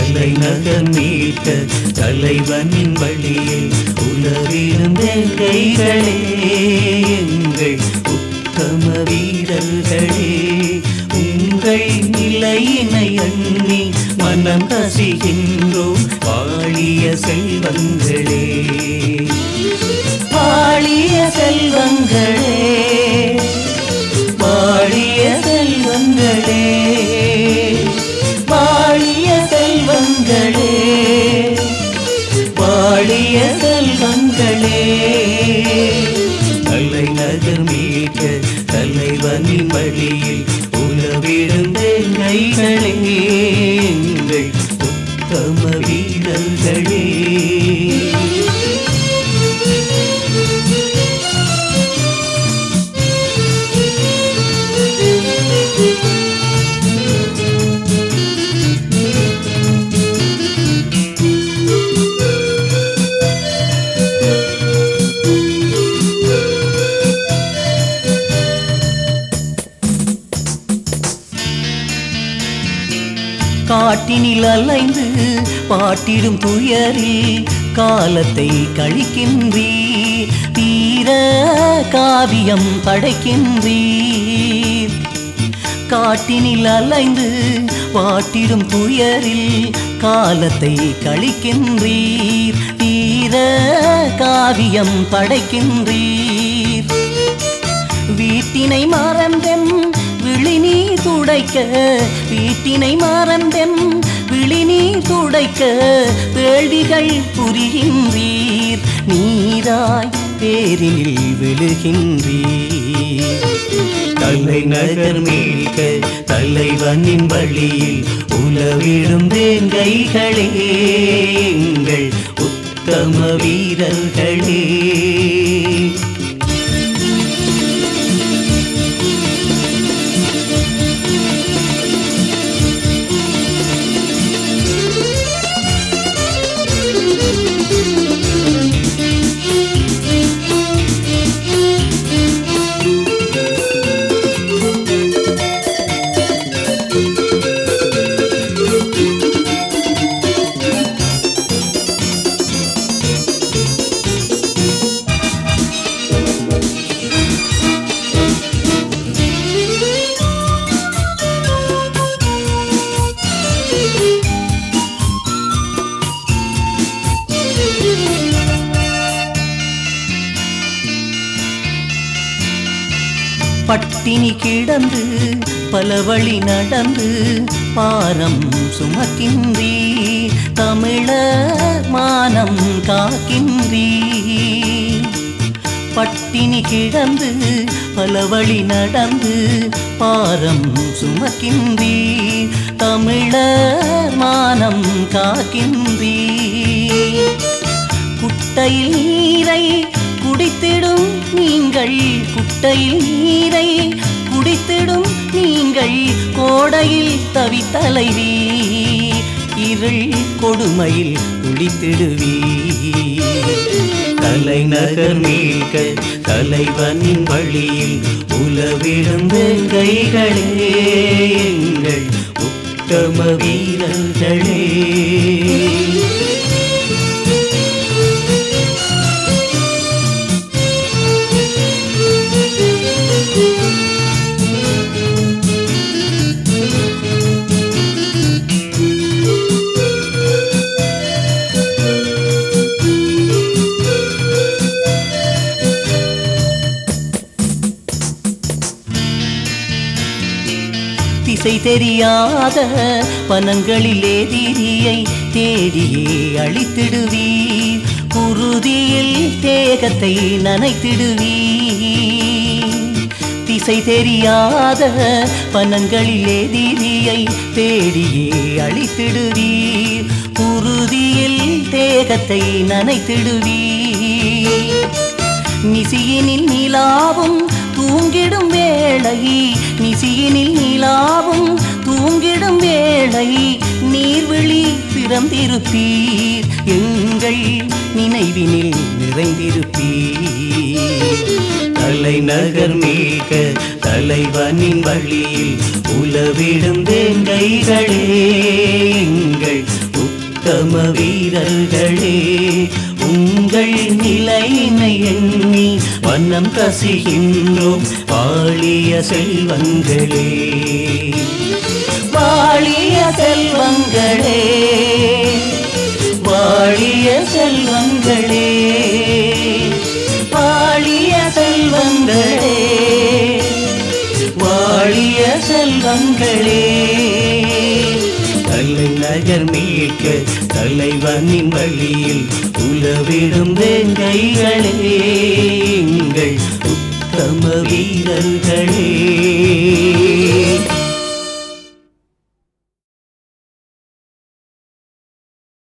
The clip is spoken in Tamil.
தலைநகர் மீட்க தலைவனின் வழியில் உலவிடும் கைகளே எங்கள் உத்தம வீரர்களே உங்கள் நிலையினை எண்ணி மனம் கசிகின்றோம் வாழிய செல்வங்களே வாழிய செல்வங்களே வாழிய செல்வங்களே வாழிய செல்வங்களே வாழிய செல்வங்களே தலைநகர் மீட்க தலைவனின் வழியில் உலவிழுந்த கைகளே எங்கள் உத்தம வீரர்களே காட்டினில் அலைந்து பாட்டிடும் துயரில் காலத்தை கழிக்கின்றீர் தீர காவியம் படைக்கின்றீர் காட்டினில் அலைந்து பாட்டிடும் துயரில் காலத்தை கழிக்கின்றீர் தீர காவியம் படைக்கின்றீர் வீட்டினை மறந்தென் விழிநீர் துடைக்க வீட்டினை மறந்தென் விழிநீர் துடைக்க வேள்விகள் புரிகின்றீர் நீராய் பேரினில் விழுகின்றீர் தலைநகர் மீட்க தலைவனின் வழியில் உலவிடும் தேங்கைகளே எங்கள் உத்தம வீரர்களே பட்டினி கிடந்து பல வழி நடந்து பாரம் சுமக்கின்றீ தமிழ மானம் காக்கின்றீ பட்டினி கிடந்து பல வழி நடந்து பாரம் சுமக்கின்றீ தமிழ மானம் காக்கின்றீ குட்டையில் நீரை குடித்திடும் நீங்கள் குட்டையில் நீரை குடித்திடும் நீங்கள் கோடையில் தவித்தலைவி இருள் கொடுமையில் குளித்திடுவீ தலைநகர் மீட்க தலைவனின் வழியில் உலவிழுந்த கைகளே எங்கள் உத்தம வீரர்களே திசை தெரியாத பனங்களில் எதிரியை தேடியே அழித்திடுவீர் குருதியில் தேகத்தை நனைத்திடுவீர் திசை தெரியாத பனங்களில் எதிரியை தேடியே அழித்திடுவீர் குருதியில் தேகத்தை நனைத்திடுவீர் நிசியினில் நிலாவும் தூங்கிடும் வேளை நிசியினில் நிலாவும் தூங்கிடும் வேளை நீர்விழி திறந்திருப்பீர் எங்கள் நினைவினில் நிறைந்திருப்பீர் தலைநகர் மீட்க தலைவனின் வழியில் உலவிடும் தேங்கைகளே எங்கள் உத்தம வீரர்களே உங்கள் நிலையினை எண்ணி வண்ணம் கசிகின்றோம் வாழிய செல்வங்களே வாழிய செல்வங்களே வாழிய செல்வங்களே வாழிய செல்வங்களே வாழிய செல்வங்களே தலைநகர் மீட்க தலைவனின் வழியில் உலவிடும் வேங்கைகளே எங்கள் உத்தம வீரர்களே